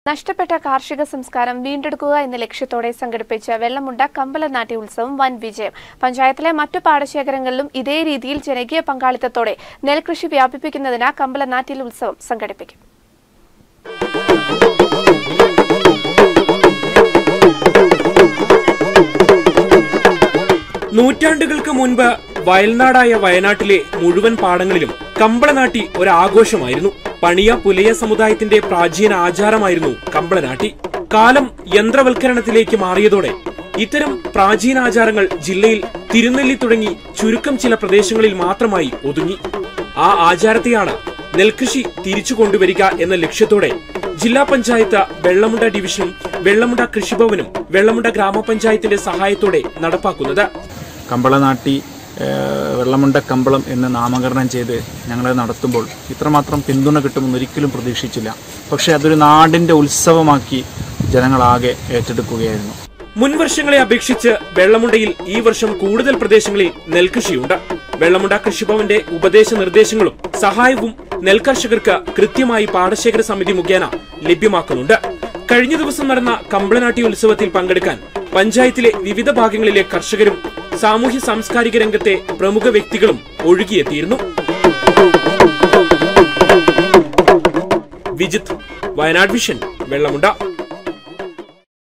നഷ്ടപ്പെട്ട കാർഷിക സംസ്കാരം വീണ്ടെടുക്കുക എന്ന ലക്ഷ്യത്തോടെ സംഘടിപ്പിച്ച വെള്ളമുണ്ട കമ്പലനാട്ടി ഉത്സവം വൻ വിജയം പഞ്ചായത്തിലെ മറ്റു പാടശേഖരങ്ങളിലും ഇതേ രീതിയിൽ ജനകീയ പങ്കാളിത്തത്തോടെ നെൽകൃഷി വ്യാപിപ്പിക്കുന്നതിന് കമ്പലനാട്ടിൽ ഉത്സവം സംഘടിപ്പിക്കും നൂറ്റാണ്ടുകൾക്ക് മുൻപ് വയൽനാടായ വയനാട്ടിലെ മുഴുവൻ പാടങ്ങളിലും കമ്പളനാട്ടി ഒരു ആഘോഷമായിരുന്നു പണിയ പുലയ സമുദായത്തിന്റെ പ്രാചീന ആചാരമായിരുന്നു കമ്പളനാട്ടി കാലം യന്ത്രവൽക്കരണത്തിലേക്ക് മാറിയതോടെ ഇത്തരം പ്രാചീനാചാരങ്ങൾ ജില്ലയിൽ തിരുനെല്ലി തുടങ്ങി ചുരുക്കം ചില പ്രദേശങ്ങളിൽ മാത്രമായി ഒതുങ്ങി ആ ആചാരത്തെയാണ് നെൽകൃഷി തിരിച്ചു കൊണ്ടുവരിക എന്ന ലക്ഷ്യത്തോടെ ജില്ലാ പഞ്ചായത്ത് വെള്ളമുണ്ട ഡിവിഷനും വെള്ളമുണ്ട കൃഷിഭവനും വെള്ളമുണ്ട ഗ്രാമപഞ്ചായത്തിന്റെ സഹായത്തോടെ നടപ്പാക്കുന്നത് കമ്പളനാട്ടി ഏഹ്, വെള്ളമുണ്ട കമ്പളം എന്ന് നാമകരണം ചെയ്ത് ഞങ്ങൾ നടത്തുമ്പോൾ ഇത്രമാത്രം പിന്തുണ കിട്ടുമെന്ന് ഒരിക്കലും പ്രതീക്ഷിച്ചില്ല പക്ഷേ അതൊരു നാടിൻ്റെ ഉത്സവമാക്കി ജനങ്ങളാകെ ഏറ്റെടുക്കുകയായിരുന്നു മുൻ വർഷങ്ങളെ അപേക്ഷിച്ച് വെള്ളമുണ്ടയിൽ ഈ വർഷം കൂടുതൽ പ്രദേശങ്ങളിൽ നെൽകൃഷിയുണ്ട് വെള്ളമുണ്ട കൃഷിഭവന്റെ ഉപദേശ നിർദ്ദേശങ്ങളും സഹായവും നെൽകർഷകർക്ക് കൃത്യമായി പാടശേഖര സമിതി മുഖേന ലഭ്യമാക്കുന്നുണ്ട് കഴിഞ്ഞ ദിവസം നടന്ന കമ്പളനാട്ടി ഉത്സവത്തിൽ പങ്കെടുക്കാൻ പഞ്ചായത്തിലെ വിവിധ ഭാഗങ്ങളിലെ കർഷകരും സാമൂഹ്യ സാംസ്കാരിക രംഗത്തെ പ്രമുഖ വ്യക്തികളും ഒഴുകിയെത്തിയിരുന്നു വിജിത്ത് വയനാട് വിഷൻ വെള്ളമുണ്ട